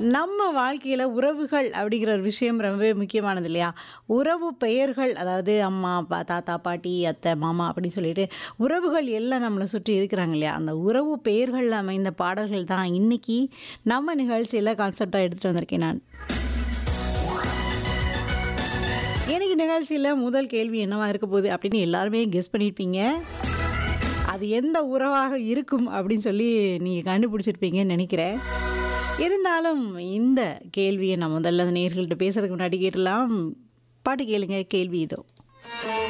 நம்ம வாழ்க்கையில உறவுகள் அப்படிங்கிற ஒரு விஷயம் ரொம்பவே முக்கியமானது இல்லையா? உறவு பெயர்கள் அதாவது அம்மா, அப்பா, தாத்தா, பாட்டி, அத்தை, மாமா அப்படின்னு சொல்லிட்டு உறவுகள் எல்லாம் நம்மள சுற்றி இருக்கிறாங்க இல்லையா? அந்த உறவு பெயர்கள்ல அமைந்த பாடல்கள் தான் இன்னைக்கு நம்ம நிகழ்ச்சியில கான்செப்ட்டா எடுத்துட்டு வந்திருக்கேன் நான். இன்னைக்கு நிகழ்ச்சியில முதல் கேள்வி என்னவா இருக்க போகுது அப்படின்னு எல்லாருமே கெஸ் பண்ணியிருப்பீங்க. அது எந்த உறவாக இருக்கும் அப்படின்னு சொல்லி நீங்க கண்டுபிடிச்சிருப்பீங்கன்னு நினைக்கிறேன். இருந்தாலும் இந்த கேள்விய நான் முதல்ல நேயர்கள்ட்ட பேசுறதுக்கு முன்னாடி கேட்டுடலாம். பாட்டு கேளுங்க. கேள்வி இதோ.